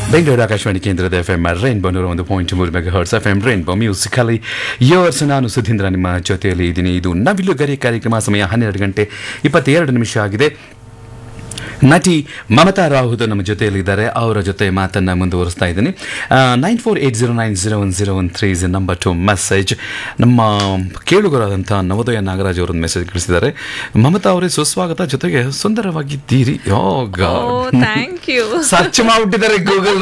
ಬೆಂಗಳೂರು ಆಕಾಶವಾಣಿ ಕೇಂದ್ರದ F M rainbow ನೂರ ಒಂದು ಪಾಯಿಂಟ್ ಮೂರು megahertz F M rainbow musically yours ನಾನು ಸುಧೀಂದ್ರ ನಿಮ್ಮ ಜೊತೆಯಲ್ಲಿ ಇದ್ದೀನಿ ಇದು ನವಿಲು ಗರಿ ಕಾರ್ಯಕ್ರಮ ಸಮಯ ಹನ್ನೆರಡು ಗಂಟೆ ಇಪ್ಪತ್ತೆರಡು ನಿಮಿಷ ಆಗಿದೆ ನಟಿ ಮಮತಾ ರಾಹುದು ನಮ್ಮ ಜೊತೆಯಲ್ಲಿದ್ದಾರೆ ಅವರ ಜೊತೆ ಮಾತನ್ನು ಮುಂದುವರಿಸ್ತಾ ಇದ್ದೀನಿ nine four eight zero nine zero one zero one three is number to message ನಮ್ಮ ಕೇಳುಗರಾದಂಥ ನವೋದಯ ನಾಗರಾಜ್ ಅವರೊಂದು ಮೆಸೇಜ್ ಕಳಿಸಿದ್ದಾರೆ ಮಮತಾ ಅವರೇ ಸುಸ್ವಾಗತ ಜೊತೆಗೆ ಸುಂದರವಾಗಿದ್ದೀರಿ oh oh God thank you search ಮಾಡ್ಬಿಟ್ಟಿದ್ದಾರೆ Google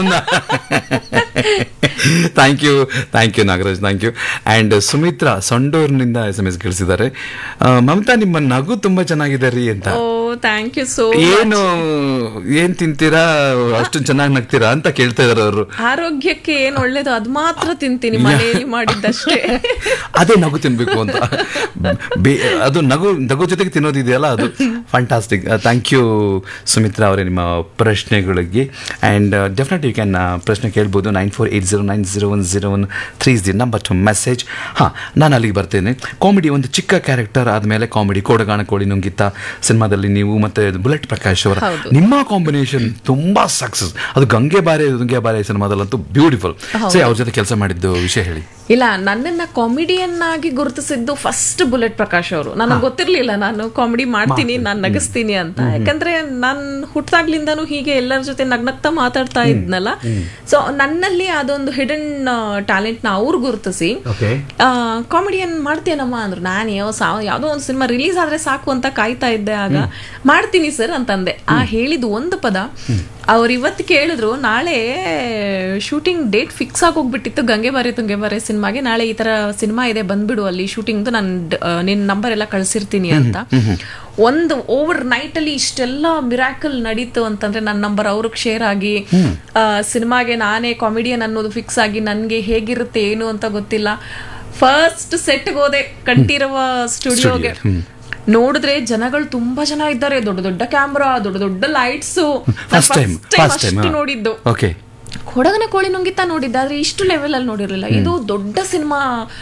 thank you thank you Nagaraj thank you and Sumitra ಸಂಡೂರಿನಿಂದ ಎಸ್ ಎಮ್ ಎಸ್ ಕಳಿಸಿದ್ದಾರೆ ಆ, ಮಮತಾ ನಿಮ್ಮ ನಗು ತುಂಬಾ ಚೆನ್ನಾಗಿದೆ ರೀ ಅಂತ ಓ ಥ್ಯಾಂಕ್ ಯು ಸೋ ಏನು ಏನ್ ತಿಂತೀರಾ ಅಷ್ಟು ಚೆನ್ನಾಗಿ ನಗ್ತೀರಾ ಅಂತ ಕೇಳ್ತಾ ಇದಾರೆ ಅವರು ಆರೋಗ್ಯಕ್ಕೆ ಏನ್ ಒಳ್ಳೇದು ಅದ್ ಮಾತ್ರ ತಿಂತೀನಿ ಮನೆಯಲ್ಲಿ ಮಾಡಿದ್ದಷ್ಟೇ ಅದೇ ನಗು ತಿನ್ಬೇಕು ಅಂತ ಬೇ- ಅದು ನಗು ನಗು ಜೊತೆಗೆ ತಿನ್ನೋದಿದೆಯಲ್ಲ ಅದು ಫ್ಯಾಂಟಾಸ್ಟಿಕ್ ಥ್ಯಾಂಕ್ ಯು ಸುಮಿತ್ರಾ ಅವರೇ ನಿಮ್ಮ ಪ್ರಶ್ನೆಗಳಿಗೆ ಆ್ಯಂಡ್ ಡೆಫಿನೆಟ್ ಯು ಕ್ಯಾನ್ ಪ್ರಶ್ನೆ ಕೇಳ್ಬೋದು nine four eight zero nine zero one zero one three is the number to message ಹಾಂ ನಾನು ಅಲ್ಲಿಗೆ ಬರ್ತೇನೆ ಕಾಮಿಡಿ ಒಂದು ಚಿಕ್ಕ ಕ್ಯಾರೆಕ್ಟರ್ ಆದಮೇಲೆ ಕಾಮಿಡಿ ಕೋಡಗಾಣ ಕೋಳಿ ನುಂಗಿತ್ತ ಸಿನಿಮಾದಲ್ಲಿ ನೀವು ಮತ್ತೆ ಬುಲೆಟ್ ಪ್ರಕಾಶ್ ಅವರ ಹೌದು. ನಿಮ್ಮ ಕಾಂಬಿನೇಷನ್ ತುಂಬಾ ಸಕ್ಸಸ್ ಅದು ಗಂಗೆ ಬಾರೆ ಗಂಗೆ ಬಾರೆ ಸಿನಿಮಾದಲ್ಲಂತೂ ಬ್ಯೂಟಿಫುಲ್ ಸೇ ಅವ್ರ ಜೊತೆ ಕೆಲಸ ಮಾಡಿದ್ದು ವಿಷಯ ಹೇಳಿ ಇಲ್ಲ ನನ್ನನ್ನ ಕಾಮಿಡಿಯನ್ ಆಗಿ ಗುರುತಿಸಿದ್ದು ಫಸ್ಟ್ ಬುಲೆಟ್ ಪ್ರಕಾಶ್ ಅವರು ನನಗೆ ಗೊತ್ತಿರ್ಲಿಲ್ಲ ನಾನು ಕಾಮಿಡಿ ಮಾಡ್ತೀನಿ ನಾನು ನಗಿಸ್ತೀನಿ ಅಂತ ಯಾಕಂದ್ರೆ ನಾನು ಹುಟ್ಟಾಗ್ಲಿಂದಾನು ಹೀಗೆ ಎಲ್ಲರ ಜೊತೆ ನಗ್ನಗ್ತಾ ಮಾತಾಡ್ತಾ ಇದ್ನಲ್ಲ ಸೊ ನನ್ನಲ್ಲಿ ಅದೊಂದು ಹಿಡನ್ ಟ್ಯಾಲೆಂಟ್ ನ ಅವ್ರು ಗುರುತಿಸಿ ಓಕೆ ಕಾಮಿಡಿಯನ್ ಮಾಡ್ತೇನಮ್ಮ ಅಂದ್ರು ನಾನು ಯಾವ ಸಾವ್ ಯಾವುದೋ ಒಂದು ಸಿನಿಮಾ ರಿಲೀಸ್ ಆದ್ರೆ ಸಾಕು ಅಂತ ಕಾಯ್ತಾ ಇದ್ದೆ ಆಗ ಮಾಡ್ತೀನಿ ಸರ್ ಅಂತಂದೆ ಆ ಹೇಳಿದ ಒಂದು ಪದ ಅವ್ರು ಇವತ್ತು ಕೇಳಿದ್ರು ನಾಳೆ ಶೂಟಿಂಗ್ ಡೇಟ್ ಫಿಕ್ಸ್ ಆಗೋಗ್ಬಿಟ್ಟಿತ್ತು ಗಂಗೆ ಬಾರೆ ತುಂಗೆ ಬಾರೆ ಸಿನಿಮಾಗೆ ನಾಳೆ ಈ ತರ ಸಿನಿಮಾ ಇದೆ ಬಂದ್ಬಿಡು ಅಲ್ಲಿ ಶೂಟಿಂಗ್ ನಾನು ನಿನ್ನ ನಂಬರ್ ಎಲ್ಲ ಕಳ್ಸಿರ್ತೀನಿ ಅಂತ ಒಂದು ಓವರ್ ನೈಟ್ ಅಲ್ಲಿ ಇಷ್ಟೆಲ್ಲ ಮಿರಾಕಲ್ ನಡೀತು ಅಂತಂದ್ರೆ ನನ್ನ ನಂಬರ್ ಅವ್ರಿಗೆ ಶೇರ್ ಆಗಿ ಸಿನಿಮಾಗೆ ನಾನೇ ಕಾಮಿಡಿಯನ್ ಅನ್ನೋದು ಫಿಕ್ಸ್ ಆಗಿ ನನ್ಗೆ ಹೇಗಿರುತ್ತೆ ಏನು ಅಂತ ಗೊತ್ತಿಲ್ಲ ಫಸ್ಟ್ ಸೆಟ್ಗೆ ಹೋದೆ ಕಂಠೀರವ ಸ್ಟುಡಿಯೋಗೆ ನೋಡಿದ್ರೆ ಜನಗಳು ತುಂಬಾ ಜನ ಇದ್ದಾರೆ ದೊಡ್ಡ ದೊಡ್ಡ ಕ್ಯಾಮ್ರಾ ದೊಡ್ಡ ದೊಡ್ಡ lights first time first time ಅಷ್ಟು ನೋಡಿದ್ದು ಓಕೆ ಕೊಡಗನ ಕೋಳಿ ನುಂಗಿತ ನೋಡಿದ್ದೆ ಆದ್ರೆ ಇಷ್ಟು ಲೆವೆಲ್ ಅಲ್ಲಿ ನೋಡಿರ್ಲಿಲ್ಲ ಇದು ದೊಡ್ಡ ಸಿನಿಮಾ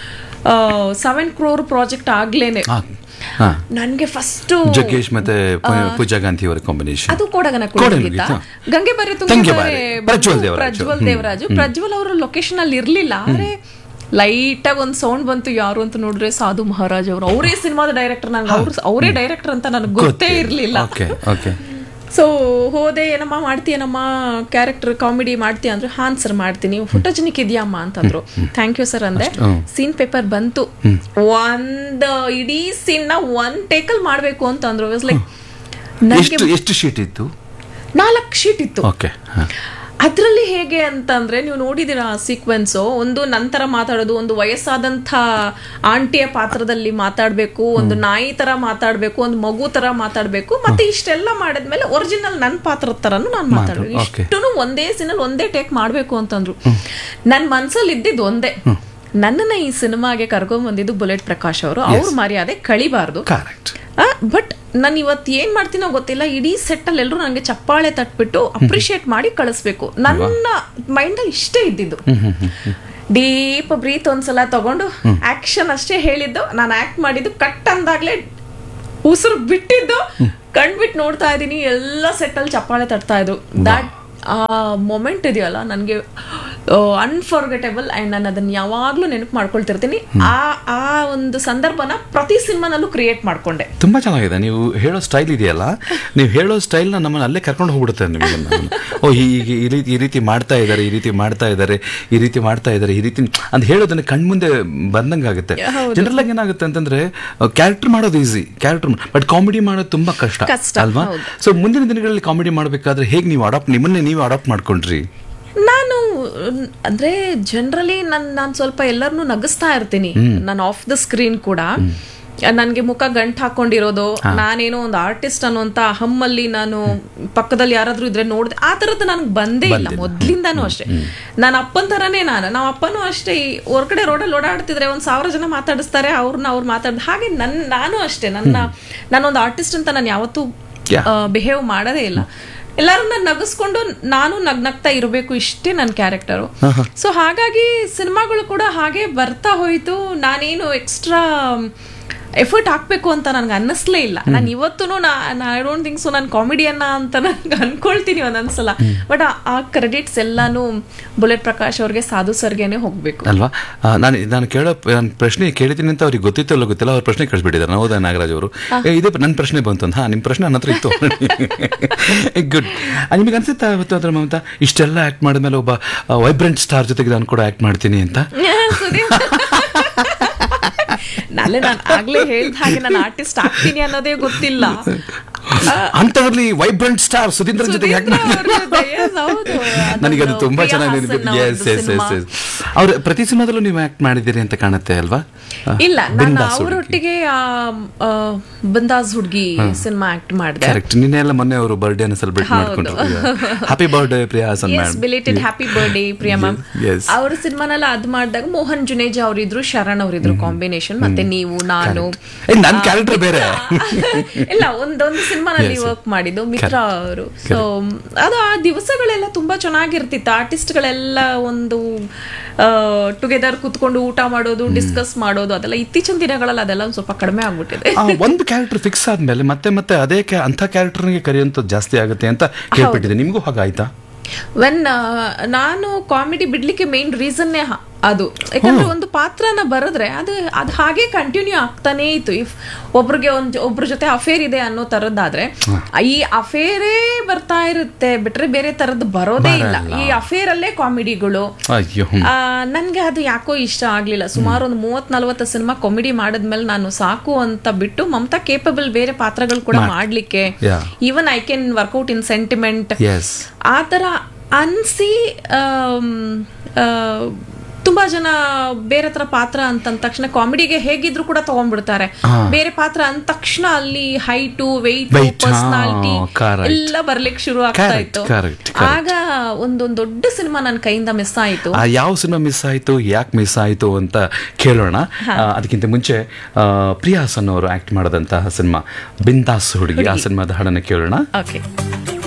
ಸೆವೆನ್ ಕ್ರೋರ್ ಪ್ರಾಜೆಕ್ಟ್ ಆಗ್ಲೇನೆ ಹಾ ನನ್ಗೆ ಫಸ್ಟ್ ಜಗ್ಗೇಶ್ ಮತ್ತೆ ಪೂ- ಪೂಜಾ ಗಾಂಧಿ ಅವರ ಕಾಂಬಿನೇಷನ್ ಅದು ಕೊಡಗನ ಕೊಡಗನ ಕುಳಿತ ಗೀತ. ಗಂಗೆ ಬರೆ ತಂಗೆ ತುಂಗೆ ಬಾರೆ. ಬಾರೆ ಪ್ರಜ್ವಲ್ ಬಂದು ದೇವರಾಜು. ಪ್ರಜ್ವಲ್ ದೇವರಾಜು ಪ್ರಜ್ವಲ್ ಅವರು ಲೊಕೇಶನ್ ಅಲ್ಲಿ ಇರ್ಲಿಲ್ಲ ಆದ್ರೆ ಲೈಟ್ ಆಗಿ ಒಂದ್ ಸೌಂಡ್ ಬಂತು ಯಾರು ಅಂತ ನೋಡಿದ್ರೆ ಸಾಧು ಮಹಾರಾಜ್ ಅವರು ಅವರೇ ಸಿನಿಮಾದ ಡೈರೆಕ್ಟರ್ ನಂಗೆ ಅವ್ರು ಅವರೇ ಡೈರೆಕ್ಟರ್ ಅಂತ ನನಗೆ ಗೊತ್ತೇ ಇರ್ಲಿಲ್ಲ ಓಕೆ ಓಕೆ ಸೊ ಹೋದೆ ಏನಮ್ಮ ಮಾಡ್ತೀಯನಮ್ಮ ಕ್ಯಾರೆಕ್ಟರ್ ಕಾಮಿಡಿ ಮಾಡ್ತೀಯ ಅಂದ್ರೆ ಹಾನ್ ಸರ್ ಮಾಡ್ತೀನಿ ಫೋಟೋಜೆನಿಕ್ ಇದೆಯಮ್ಮ ಅಂತಂದ್ರು ಥ್ಯಾಂಕ್ ಯು ಸರ್ ಅಂದೆ ಹ್ಮ್. ಸೀನ್ ಪೇಪರ್ ಬಂತು ಒಂದ್ ಇಡೀ ಸೀನ್ ನ ಒನ್ ಟೇಕಲ್ ಮಾಡ್ಬೇಕು ಅಂತಂದ್ರು ಲೈಕ್ ನನಗೆ ಎಷ್ಟು ಎಷ್ಟು ಶೀಟ್ ಇತ್ತು ನಾಲ್ಕು ಶೀಟ್ ಇತ್ತು ಓಕೆ ಅದ್ರಲ್ಲಿ ಹೇಗೆ ಅಂತಂದ್ರೆ ನೀವು ನೋಡಿದಿರ ಸೀಕ್ವೆನ್ಸ್ ಒಂದು ನಂತರ ಮಾತಾಡೋದು ಒಂದು ವಯಸ್ಸಾದಂಥ ಆಂಟಿಯ ಪಾತ್ರದಲ್ಲಿ ಮಾತಾಡ್ಬೇಕು ಒಂದು ನಾಯಿ ತರ ಮಾತಾಡ್ಬೇಕು ಒಂದು ಮಗು ತರ ಮಾತಾಡ್ಬೇಕು ಮತ್ತೆ ಇಷ್ಟೆಲ್ಲ ಮಾಡಿದ್ಮೇಲೆ ಒರಿಜಿನಲ್ ನನ್ನ ಪಾತ್ರದ ತರನು ನಾನು ಮಾತಾಡ್ಬೇಕು okay. ಇಷ್ಟುನು ಒಂದೇ ಸೀನಲ್ಲಿ ಒಂದೇ ಟೇಕ್ ಮಾಡ್ಬೇಕು ಅಂತಂದ್ರು ನನ್ ಮನ್ಸಲ್ಲಿ ಇದ್ದಿದ್ದು ಒಂದೇ ನನ್ನನ್ನ ಈ ಸಿನಿಮಾಗೆ ಕರ್ಕೊಂಡ್ ಬಂದಿದ್ದು ಬುಲೆಟ್ ಪ್ರಕಾಶ್ ಅವರು ಅವ್ರ ಮರ್ಯಾದೆ ಕಳಿಬಾರ್ದು ಕರೆಕ್ಟ್ ಬಟ್ ನಾನು ಇವತ್ತು ಏನ್ ಮಾಡ್ತೀನೋ ಗೊತ್ತಿಲ್ಲ ಇಡೀ ಸೆಟ್ ಅಲ್ಲಿ ಎಲ್ಲರೂ ನನಗೆ ಚಪ್ಪಾಳೆ ತಟ್ಬಿಟ್ಟು ಅಪ್ರಿಶಿಯೇಟ್ ಮಾಡಿ ಕಳಿಸ್ಬೇಕು ನನ್ನ ಮೈಂಡ್ ಅಲ್ಲಿ ಇಷ್ಟೇ ಇದ್ದಿದ್ದು ಡೀಪ್ ಬ್ರೀತ್ ಒಂದ್ಸಲ ತಗೊಂಡು ಆಕ್ಷನ್ ಅಷ್ಟೇ ಹೇಳಿದ್ದು ನಾನು ಆಕ್ಟ್ ಮಾಡಿದ್ದು ಕಟ್ ಅಂದಾಗ್ಲೇ ಉಸಿರು ಬಿಟ್ಟಿದ್ದು ಕಣ್ಬಿಟ್ಟು ನೋಡ್ತಾ ಇದ್ದೀನಿ ಎಲ್ಲ ಸೆಟ್ ಅಲ್ಲಿ ಚಪ್ಪಾಳೆ ತಟ್ತಾ ಇದ್ರು ದಟ್ ಆ ಮೊಮೆಂಟ್ ಇದೆಯಲ್ಲ ನನಗೆ ಅನ್ಫರ್ಗೆಟೇಬಲ್ ಅಂಡ್ ನಾನು ಅದನ್ನ ಯಾವಾಗ್ಲೂ ನೆನಪು ಮಾಡ್ಕೊಳ್ತಿರ್ತೀನಿ ಆ ಆ ಒಂದು ಸಂದರ್ಭನ ಪ್ರತಿ ಸಿನಿಮಾನಲ್ಲೂ ಕ್ರಿಯೇಟ್ ಮಾಡ್ಕೊಂಡೆ ತುಂಬಾ ಚೆನ್ನಾಗಿದೆ ನೀವು ಹೇಳೋ ಸ್ಟೈಲ್ ಇದೆಯಲ್ಲ ನೀವು ಹೇಳೋ ಸ್ಟೈಲ್ನ ನಮ್ಮನ್ನ ಅಲ್ಲೇ ಕರ್ಕೊಂಡು ಹೋಗ್ಬಿಡುತ್ತೆ ನಿಮಗೆ ನಮ್ಮನ್ನ. ಓ ಹೀಗೆ ಈ ರೀತಿ ಈ ರೀತಿ ಮಾಡ್ತಾ ಇದ್ದಾರೆ ಈ ರೀತಿ ಮಾಡ್ತಾ ಇದ್ದಾರೆ ಈ ರೀತಿ ಮಾಡ್ತಾ ಇದ್ದಾರೆ ಈ ರೀತಿ ಅಂತ ಹೇಳೋದನ್ನ ಕಣ್ಮುಂದೆ ಬಂದಂಗೆ ಆಗುತ್ತೆ ಜನರಲ್ ಆಗಿ ಏನಾಗುತ್ತೆ ಅಂತಂದ್ರೆ ಕ್ಯಾರೆಕ್ಟರ್ ಮಾಡೋದು ಈಸಿ ಕ್ಯಾರೆಕ್ಟರ್ ಬಟ್ ಕಾಮಿಡಿ ಮಾಡೋದು ತುಂಬಾ ಕಷ್ಟ ಕಷ್ಟ, ಅಲ್ವಾ ಹೌದು. ಸೊ ಮುಂದಿನ ದಿನಗಳಲ್ಲಿ ಕಾಮಿಡಿ ಮಾಡಬೇಕಾದ್ರೆ ಹೇಗೆ ನೀವು ಅಡಾಪ್ಟ್ ನಿಮ್ಮನ್ನೇ ನೀವು ಅಡಾಪ್ಟ್ ಮಾಡ್ಕೊಂಡ್ರಿ ನಾನು ನ್- ಅಂದ್ರೆ ಜನರಲಿ ನನ್ ನಾನು ಸ್ವಲ್ಪ ಎಲ್ಲರನ್ನೂ ನಗಿಸ್ತಾ ಇರ್ತೀನಿ ನಾನು ಆಫ್ ದ ಸ್ಕ್ರೀನ್ ಕೂಡ ನನ್ಗೆ ಮುಖ ಗಂಟ್ ಹಾಕೊಂಡಿರೋದು ನಾನೇನೋ ಒಂದು ಆರ್ಟಿಸ್ಟ್ ಅನ್ನೋಂತ ಹಮ್ಮಲ್ಲಿ ನಾನು ಪಕ್ಕದಲ್ಲಿ ಯಾರಾದ್ರೂ ಇದ್ರೆ ನೋಡ್ದೆ ಆ ತರದ್ದು ನನಗೆ ಬಂದೇ ಇಲ್ಲ ಮೊದ್ಲಿಂದಾನು ಅಷ್ಟೇ ನನ್ನ ಅಪ್ಪನ ತರನೇ ನಾನು ನಮ್ಮ ಅಪ್ಪನೂ ಅಷ್ಟೇ ಈ ಹೊರಗಡೆ ರೋಡಲ್ಲಿ ಓಡಾಡ್ತಿದ್ರೆ ಒಂದ್ ಸಾವಿರ ಜನ ಮಾತಾಡಿಸ್ತಾರೆ ಅವ್ರನ್ನ ಅವ್ರು ಮಾತಾಡ್ ಹಾಗೆ ನನ್ ನಾನು ಅಷ್ಟೇ ನನ್ನ ನಾನೊಂದು ಆರ್ಟಿಸ್ಟ್ ಅಂತ ನಾನು ಯಾವತ್ತೂ Yeah. ಬಿಹೇವ್ ಮಾಡೋದೇ ಇಲ್ಲ ಎಲ್ಲರನ್ನ ನಗಿಸ್ಕೊಂಡು ನಾನು ನಗ್ನಗ್ತಾ ಇರಬೇಕು ಇಷ್ಟೇ ನನ್ನ ಕ್ಯಾರೆಕ್ಟರು ಸೊ ಹಾಗಾಗಿ ಸಿನಿಮಾಗಳು ಕೂಡ ಹಾಗೆ ಬರ್ತಾ ಹೋಯ್ತು ನಾನೇನು ಎಕ್ಸ್ಟ್ರಾ ಎಫರ್ಟ್ ಹಾಕ್ಬೇಕು ಅಂತ ನನ್ಗೆ ಅನ್ನಿಸ್ಲೇ ಇಲ್ಲ ನಾನು ಇವತ್ತು ಐ ಡೋಂಟ್ ಥಿಂಕ್ ಸೊ ನಾನು ಕಾಮಿಡಿಯನ್ನ ಅಂತ ನನ್ಗೆ ಅನ್ಕೊಳ್ತೀನಿ ಒಂದೊಂದ್ಸಲ ಬಟ್ ಆ ಕ್ರೆಡಿಟ್ಸ್ ಎಲ್ಲಾನು ಬುಲೆಟ್ ಪ್ರಕಾಶ್ ಅವ್ರಿಗೆ ಸಾಧು ಸರ್ಗೆನೆ ಹೋಗ್ಬೇಕು ಅಲ್ವಾ ಆ, ನಾನು ನಾನು ಕೇಳೋ ನಾನು ಪ್ರಶ್ನೆ ಕೇಳಿದ್ದೀನಿ ಅಂತ ಅವ್ರಿಗೆ ಗೊತ್ತಿತ್ತೋ ಇಲ್ಲ ಗೊತ್ತಿಲ್ಲ ಅವ್ರ ಪ್ರಶ್ನೆ ಕಳಿಸ್ಬಿಟ್ಟಿದ್ದಾರೆ ಹೌದಾ ನಾಗರಾಜ್ ಅವರು ಏ, ಇದೇ ನನ್ನ ಪ್ರಶ್ನೆ ಬಂತು ಅಂತ ಹಾ ನಿಮ್ಮ ಪ್ರಶ್ನೆ ನನ್ನ ಹತ್ರ ಇತ್ತು ಗುಡ್ ನಿಮಗೆ ಅನ್ಸುತ್ತಾ ಅವತ್ತು ಅದ್ರ ಮಮತಾ ಇಷ್ಟೆಲ್ಲ ಆಕ್ಟ್ ಮಾಡಿದ್ಮೇಲೆ ಒಬ್ಬ ವೈಬ್ರೆಂಟ್ ಸ್ಟಾರ್ ಜೊತೆಗೆ ನಾನು ಕೂಡ ಆಕ್ಟ್ ಮಾಡ್ತೀನಿ ಅಂತ ಸುದೀಪ್ ನಾಳೆ ನಾನು ಆಗ್ಲೇ ಹೇಳ್ದ ಹಾಗೆ ನಾನು ಆರ್ಟಿಸ್ಟ್ ಆಗ್ತೀನಿ ಅನ್ನೋದೇ ಗೊತ್ತಿಲ್ಲ ಅಂತದ್ರಲ್ಲಿ ವೈಬ್ರೆಂಟ್ ಸ್ಟಾರ್ ಸುಧೀಂದ್ರ ಜೊತೆಗೆ ಆಕ್ಟ್ ಸುಧೀಂದ್ರ ಅವ್ರ ಜೊತೆ, yes, ಹೌದು. ನನಗೆ ಅದು ಅದೊಂದು ತುಂಬಾ ಪ್ರಿಯಾ ಚೆನ್ನಾಗಿ ಹಾಸನ್ ನೆನಪು ಎಸ್ ಅವ್ರದ್ದು ಎಸ್ ಸಿನಿಮಾ. ಎಸ್ ಎಸ್ ಅವ್ರ ಪ್ರತಿ ಸಿನಿಮಾದಲ್ಲೂ ನೀವು ಆಕ್ಟ್ ಮಾಡಿದ್ದೀರಿ ಅಂತ ಕಾಣುತ್ತೆ ಅಲ್ವಾ ಇಲ್ಲ ನಾನು ಬಿಂದಾಸ್ ಹುಡುಗಿ. ಅವರೊಟ್ಟಿಗೆ ಬಂದಾಸ್ ಹುಡುಗಿ ಸಿನಿಮಾ ಆಕ್ಟ್ ಮಾಡಿದೆ ಕರೆಕ್ಟ್ ನಿನ್ನೆ ಎಲ್ಲ ಮೊನ್ನೆ ಅವರು ಬರ್ಡೇನ ಸೆಲೆಬ್ರೇಟ್ ಹೌದು. ಮಾಡ್ಕೊಂಡ್ರು happy birthday Priya Hasan yes ma'am belated happy birthday Priya ma'am Yes. ಅವ್ರ ಸಿನಿಮಾನೆಲ್ಲ ಅದ್ ಮಾಡಿದಾಗ ಮೋಹನ್ ಜುನೇಜಾ ಅವರಿದ್ರು ಶರಣ್ ಅವರಿದ್ರು ಕಾಂಬಿನೇಷನ್ ಮತ್ತೆ ನೀವು ನಾನು ಏ, ನನ್ character ಬೇರೆ. ಇಲ್ಲ ಒಂದೊಂದು ಸಿನಿಮಾನಲ್ಲಿ ವರ್ಕ್ ಮಾಡಿದ್ದು ಮಿತ್ರ ಅವರು ಸೊ ಅದು ಆ ದಿವಸಗಳೆಲ್ಲ ತುಂಬಾ ಚೆನ್ನಾಗಿರ್ತಿತ್ತು ಆರ್ಟಿಸ್ಟ್ಗಳೆಲ್ಲ ಒಂದು ಟುಗೆದರ್ ಕುತ್ಕೊಂಡು ಊಟ ಮಾಡೋದು ಡಿಸ್ಕಸ್ ಮಾಡೋದು ಅದೆಲ್ಲ ಇತ್ತೀಚಿನ ದಿನಗಳಲ್ಲಿ ಅದೆಲ್ಲ ಒಂದ್ ಸ್ವಲ್ಪ ಕಡಿಮೆ ಆಗ್ಬಿಟ್ಟಿದೆ ಆ, ಒಂದು ಕ್ಯಾರೆಕ್ಟರ್ ಫಿಕ್ಸ್ ಆದ್ಮೇಲೆ ಮತ್ತೆ ಮತ್ತೆ ಅದೇ ಕ್ಯಾ- ಅಂಥ ಕ್ಯಾರೆಕ್ಟರ್ಗೆ ಕರೆಯುವಂಥದ್ದು ಜಾಸ್ತಿ ಆಗುತ್ತೆ ಅಂತ ಕೇಳ್ಬಿಟ್ಟಿದೆ ನಿಮಗೂ ಹಾಗಾಯ್ತಾ ವೆನ್ ನಾನು ಕಾಮಿಡಿ ಬಿಡ್ಲಿಕ್ಕೆ ಮೇನ್ ರೀಸನ್ನೇ ಅದು ಯಾಕಂದ್ರೆ ಒಂದು ಪಾತ್ರನ ಬರೆದ್ರೆ ಅದು ಅದು ಹಾಗೆ ಕಂಟಿನ್ಯೂ ಆಗ್ತಾನೇ ಇತ್ತು ಇಫ್ ಒಬ್ರಿಗೆ ಒಂದ್ ಒಬ್ರ ಜೊತೆ ಅಫೇರ್ ಇದೆ ಅನ್ನೋ ತರದ್ದಾದ್ರೆ ಈ ಅಫೇರೇ ಬರ್ತಾ ಇರುತ್ತೆ ಬಿಟ್ರೆ ಬೇರೆ ತರದ್ದು ಬರೋದೇ ಇಲ್ಲ ಈ ಅಫೇರ್ ಅಲ್ಲೇ ಕಾಮಿಡಿಗಳು ಅಯ್ಯೋ ಆ, ನನ್ಗೆ ಅದು ಯಾಕೋ ಇಷ್ಟ ಆಗ್ಲಿಲ್ಲ ಸುಮಾರು ಒಂದು ಮೂವತ್ ನಲ್ವತ್ತು ಸಿನಿಮಾ ಕಾಮಿಡಿ ಮಾಡಿದ್ಮೇಲೆ ನಾನು ಸಾಕು ಅಂತ ಬಿಟ್ಟು ಮಮತಾ ಕೇಪಬಲ್ ಬೇರೆ ಪಾತ್ರಗಳು ಕೂಡ ಮಾಡ್ಲಿಕ್ಕೆ Yeah. Even I can work out in sentiments ಆ ಥರ ಅನ್ಸಿ ಆಮ್, ಆ, ತುಂಬಾ ಜನ ಬೇರೆ ತರ ಪಾತ್ರ ಅಂತಂದ ತಕ್ಷಣ ಕಾಮಿಡಿಗೆ ಹೇಗಿದ್ರು ಕೂಡ ತಗೊಂಡ್ಬಿಡ್ತಾರೆ ಬೇರೆ ಪಾತ್ರ ಅಂದ ತಕ್ಷಣ ಅಲ್ಲಿ ಹೈಟು ವೆಯ್ಟ್ Weight, ಪರ್ಸನಾಲಿಟಿ ಹಾ, correct. ಎಲ್ಲ ಬರ್ಲಿಕ್ಕೆ ಶುರು ಆಗ್ತಾ Correct, ಇತ್ತು correct, ಆಗ ಒಂದೊಂದು ದೊಡ್ಡ ಸಿನಿಮಾ ನನ್ನ ಕೈಯಿಂದ ಮಿಸ್ ಆಯ್ತು ಆ ಯಾವ ಸಿನಿಮಾ ಮಿಸ್ ಆಯಿತು ಯಾಕೆ ಮಿಸ್ ಆಯಿತು ಅಂತ ಕೇಳೋಣ ಆ, ಅದಕ್ಕಿಂತ ಮುಂಚೆ ಆ, ಪ್ರಿಯಾ ಹಾಸನ್ ಅವರು ಆಕ್ಟ್ ಮಾಡಿದಂತಹ ಸಿನಿಮಾ ಬಿಂದಾಸ್ ಹುಡುಗಿ ಆ ಸಿನಿಮಾದ ಹಾಡನ್ನು ಕೇಳೋಣ ಓಕೆ